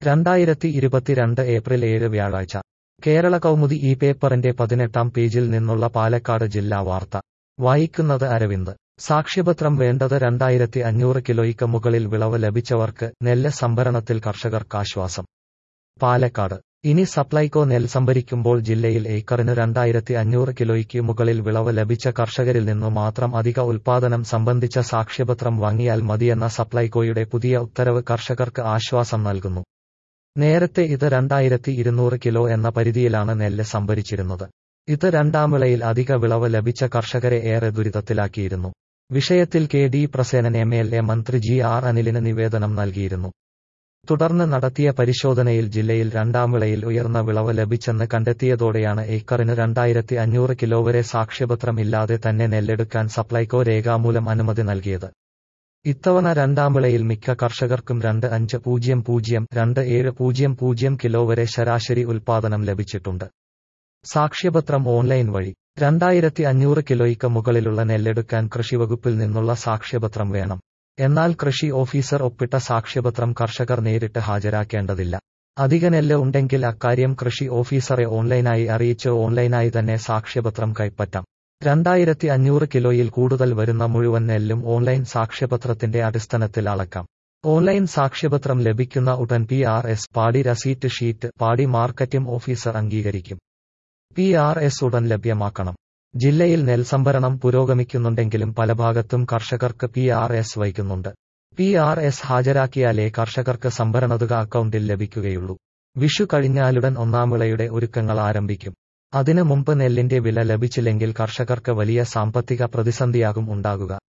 രണ്ടായിരത്തി ഇരുപത്തിരണ്ട് ഏപ്രിൽ ഏഴ് വ്യാഴാഴ്ച കേരള കൗമുദി ഈ പേപ്പറിന്റെ പതിനെട്ടാം പേജിൽ നിന്നുള്ള പാലക്കാട് ജില്ലാ വാർത്ത വായിക്കുന്നത് അരവിന്ദ് സാക്ഷ്യപത്രം വേണ്ടത് രണ്ടായിരത്തി അഞ്ഞൂറ് കിലോയ്ക്ക് മുകളിൽ വിളവ് ലഭിച്ചവർക്ക് നെല്ല് സംഭരണത്തിൽ കർഷകർക്കാശ്വാസം പാലക്കാട് ഇനി സപ്ലൈകോ നെൽ സംഭരിക്കുമ്പോൾ ജില്ലയിൽ ഏക്കറിന് രണ്ടായിരത്തി അഞ്ഞൂറ് കിലോയ്ക്ക് മുകളിൽ വിളവ് ലഭിച്ച കർഷകരിൽ നിന്നു മാത്രം അധിക ഉൽപാദനം സംബന്ധിച്ച സാക്ഷ്യപത്രം വാങ്ങിയാൽ മതിയെന്ന സപ്ലൈകോയുടെ പുതിയ ഉത്തരവ് കർഷകർക്ക് ആശ്വാസം നൽകുന്നു നേരത്തെ ഇത് രണ്ടായിരത്തി ഇരുന്നൂറ് കിലോ എന്ന പരിധിയിലാണ് നെല്ല് സംഭരിച്ചിരുന്നത് ഇത് രണ്ടാം വിളയിൽ അധിക വിളവ് ലഭിച്ച കർഷകരെ ഏറെ ദുരിതത്തിലാക്കിയിരുന്നു വിഷയത്തിൽ K D Prasenan M L A മന്ത്രി ജി ആർ അനിലിന് നിവേദനം നൽകിയിരുന്നു തുടർന്ന് നടത്തിയ പരിശോധനയിൽ ജില്ലയിൽ രണ്ടാം വിളയിൽ ഉയർന്ന വിളവ് ലഭിച്ചെന്ന് കണ്ടെത്തിയതോടെയാണ് ഏക്കറിന് രണ്ടായിരത്തി അഞ്ഞൂറ് കിലോ വരെ സാക്ഷ്യപത്രം ഇല്ലാതെ തന്നെ നെല്ലെടുക്കാൻ സപ്ലൈകോ രേഖാമൂലം അനുമതി നൽകിയത് ഇത്തവണ രണ്ടാം വിളയിൽ മിക്ക കർഷകർക്കും രണ്ട് അഞ്ച് പൂജ്യം പൂജ്യം രണ്ട് ഏഴ് പൂജ്യം പൂജ്യം കിലോ വരെ ശരാശരി ഉൽപാദനം ലഭിച്ചിട്ടുണ്ട് സാക്ഷ്യപത്രം ഓൺലൈൻ വഴി രണ്ടായിരത്തി അഞ്ഞൂറ് കിലോയ്ക്ക് മുകളിലുള്ള നെല്ലെടുക്കാൻ കൃഷിവകുപ്പിൽ നിന്നുള്ള സാക്ഷ്യപത്രം വേണം എന്നാൽ കൃഷി ഓഫീസർ ഒപ്പിട്ട സാക്ഷ്യപത്രം കർഷകർ നേരിട്ട് ഹാജരാക്കേണ്ടതില്ല അധിക നെല്ല് ഉണ്ടെങ്കിൽ അക്കാര്യം കൃഷി ഓഫീസറെ ഓൺലൈനായി അറിയിച്ച് ഓൺലൈനായി തന്നെ സാക്ഷ്യപത്രം കൈപ്പറ്റാം രണ്ടായിരത്തി അഞ്ഞൂറ് കിലോയിൽ കൂടുതൽ വരുന്ന മുഴുവൻ നെല്ലും ഓൺലൈൻ സാക്ഷ്യപത്രത്തിന്റെ അടിസ്ഥാനത്തിൽ അളക്കാം ഓൺലൈൻ സാക്ഷ്യപത്രം ലഭിക്കുന്ന ഉടൻ P R S paddy receipt sheet paddy marketing officer അംഗീകരിക്കും പി ആർ എസ് ഉടൻ ലഭ്യമാക്കണം ജില്ലയിൽ നെൽസംഭരണം പുരോഗമിക്കുന്നുണ്ടെങ്കിലും പല ഭാഗത്തും കർഷകർക്ക് പി ആർ എസ് വൈകുന്നുണ്ട് പി ആർ എസ് ഹാജരാക്കിയാലേ കർഷകർക്ക് സംഭരണതുക അക്കൗണ്ടിൽ ലഭിക്കുകയുള്ളൂ വിഷു കഴിഞ്ഞാലുടൻ ഒന്നാം വിളയുടെ ഒരുക്കങ്ങൾ ആരംഭിക്കും അതിനു മുമ്പ് നെല്ലിന്റെ വില ലഭിച്ചില്ലെങ്കിൽ കർഷകർക്ക് വലിയ സാമ്പത്തിക പ്രതിസന്ധിയാകും ഉണ്ടാകുക